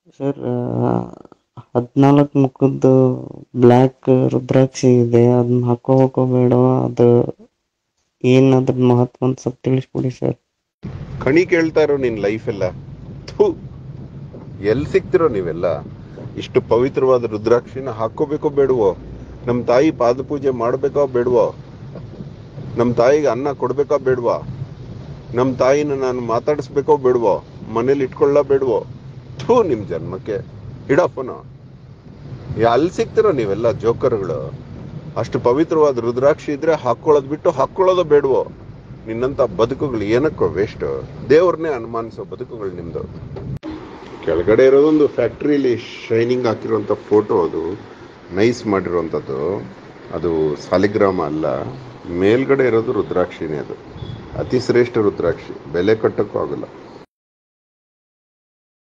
sir ಹದಿನಾಲ್ಕು ಮುಖದ್ದು black ರುದ್ರಾಕ್ಷಿ ಇದೆ ಅದನ್ನ ಹಾಕೋಬೇಕೋ ಬೇಡವಾ ಅದು ಏನು ಅದ್ರ ಮಹತ್ವ ಅಂತ ಸ್ವಲ್ಪ ತಿಳಿಸ್ಕೊಡಿ ಸರ್ ಕಣಿ ಕೇಳ್ತಾ ಇರೋ ನಿನ್ ಲೈಫ್ ಎಲ್ಲ ಥು ಎಲ್ಲಿ ಸಿಗ್ತಿರೋ ನೀವೆಲ್ಲ ಇಷ್ಟು ಪವಿತ್ರವಾದ ರುದ್ರಾಕ್ಷಿನ ಹಾಕೋಬೇಕೋ ಬೇಡವೋ ನಮ್ಮ ತಾಯಿ ಪಾದ ಪೂಜೆ ಮಾಡ್ಬೇಕೋ ಬೇಡವೋ ನಮ್ಮ ತಾಯಿಗೆ ಅನ್ನ ಕೊಡ್ಬೇಕೋ ಬೇಡವಾ ನಮ್ಮ ತಾಯಿನ ನಾನು ಮಾತಾಡಿಸ್ಬೇಕೋ ಬೇಡವೋ ಮನೇಲಿ ಇಟ್ಕೊಳ್ಳ ಬೇಡವೋ ಥೂ ನಿಮ್ ಜನ್ಮಕ್ಕೆ ಇಡಪ್ಪನು ಅಲ್ಲಿ ಸಿಗ್ತಿರೋ ನೀವೆಲ್ಲ ಜೋಕರ್ಗಳು ಅಷ್ಟು ಪವಿತ್ರವಾದ ರುದ್ರಾಕ್ಷಿ ಇದ್ರೆ ಹಾಕೊಳ್ಳೋದು ಬಿಟ್ಟು ಹಾಕೊಳ್ಳೋದು ಬೇಡವೋ ನಿನ್ನಂತ ಬದುಕುಗಳು ಏನಕ್ಕೋ ವೇಸ್ಟ್ ದೇವ್ರನ್ನೇ ಅನುಮಾನಿಸೋ ಬದುಕುಗಳು ನಿಮ್ದು ಕೆಳಗಡೆ ಇರೋದೊಂದು ಫ್ಯಾಕ್ಟ್ರಿಲಿ ಶೈನಿಂಗ್ ಹಾಕಿರುವಂತ ಫೋಟೋ ಅದು ನೈಸ್ ಮಾಡಿರುವಂಥದ್ದು ಅದು ಸಾಲಿಗ್ರಾಮ ಅಲ್ಲ ಮೇಲ್ಗಡೆ ಇರೋದು ರುದ್ರಾಕ್ಷಿನೇ ಅದು ಅತಿ ಶ್ರೇಷ್ಠ ರುದ್ರಾಕ್ಷಿ ಬೆಲೆ ಕಟ್ಟಕ್ಕೂ ಆಗಲ್ಲ